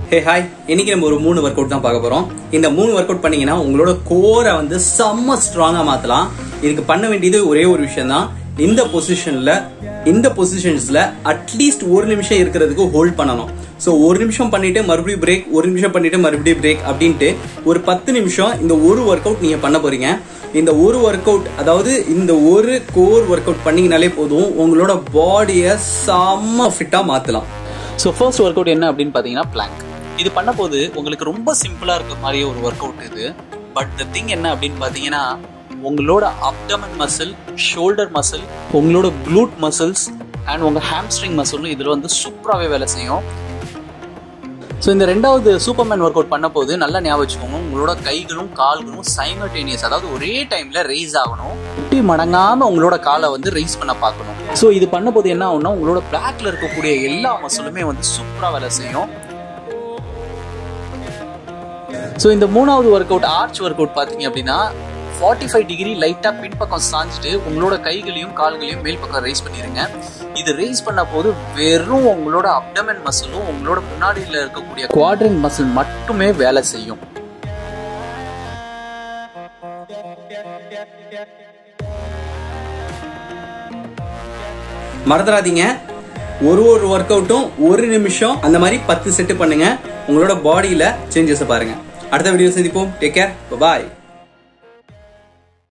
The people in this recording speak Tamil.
ஹே ஹாய் இன்னைக்கு நம்ம ஒரு மூணு ஒர்க் அவுட் தான் பார்க்க போறோம் இந்த மூணு ஒர்க் அவுட் பண்ணீங்கன்னா உங்களோட கோரை வந்து செம்ம ஸ்ட்ராங்கா மாத்தலாம் இதுக்கு பண்ண வேண்டியது ஒரே ஒரு விஷயம் தான் இந்த பொசிஷன்ல இந்த பொசிஷன்ஸ்ல அட்லீஸ்ட் ஒரு நிமிஷம் இருக்கிறதுக்கு ஹோல்ட் பண்ணணும் ஸோ ஒரு நிமிஷம் பண்ணிட்டு மறுபடியும் பிரேக் ஒரு நிமிஷம் பண்ணிட்டு மறுபடியும் பிரேக் அப்படின்ட்டு ஒரு பத்து நிமிஷம் இந்த ஒரு ஒர்க் அவுட் நீங்க பண்ண போறீங்க இந்த ஒரு ஒர்க் அவுட் அதாவது இந்த ஒரு கோர் ஒர்க் அவுட் பண்ணீங்கனாலே போதும் உங்களோட பாடியை செம்ம ஃபிட்டா மாத்தலாம் ஸோ ஃபர்ஸ்ட் ஒர்க் அவுட் என்ன அப்படின்னு பார்த்தீங்கன்னா பிளாங்க் இது பண்ண போது உங்களுக்கு ரொம்ப சிம்பிளாக இருக்க மாதிரியே ஒரு ஒர்க் அவுட் இது பட் த திங் என்ன அப்படின்னு பார்த்தீங்கன்னா உங்களோட அப்டமன் மசில் ஷோல்டர் மசில் உங்களோட க்ளூட் மசில்ஸ் அண்ட் உங்கள் ஹாம்ஸ்ட்ரிங் மசிலும் இதில் வந்து சூப்பராகவே வேலை செய்யும் ஸோ இந்த ரெண்டாவது சூப்பர்மேன் ஒர்க் அவுட் பண்ண போது நல்லா ஞாபகம் வச்சுக்கோங்க உங்களோட கைகளும் கால்களும் சைமல்டேனியஸ் அதாவது ஒரே டைம்ல ரைஸ் ஆகணும் குட்டி மடங்காம உங்களோட காலை வந்து ரைஸ் பண்ண பார்க்கணும் ஸோ இது பண்ண போது என்ன ஆகும்னா உங்களோட பிளாக்ல இருக்கக்கூடிய எல்லா மசிலுமே வந்து சூப்பராக வேலை செய்யும் ஸோ இந்த மூணாவது work out arch work out பார்த்தீங்க அப்படின்னா ஃபார்ட்டி ஃபைவ் டிகிரி லைட்டாக பின்பக்கம் சாஞ்சிட்டு உங்களோட கைகளையும் கால்களையும் மேல் பக்கம் ரைஸ் பண்ணிடுங்க இது ரைஸ் பண்ண போது வெறும் உங்களோட அப்டமன் மசிலும் உங்களோட முன்னாடியில் இருக்கக்கூடிய குவாட்ரிங் மசில் மட்டுமே வேலை செய்யும் மறந்துடாதீங்க ஒரு ஒரு ஒர்க் அவுட்டும் ஒரு நிமிஷம் அந்த மாதிரி பத்து செட்டு பண்ணுங்க உங்களோட பாடியில சேஞ்சஸ் பாருங்க அடுத்த வீடியோ சந்திப்போம் டேக் கேர் பாய்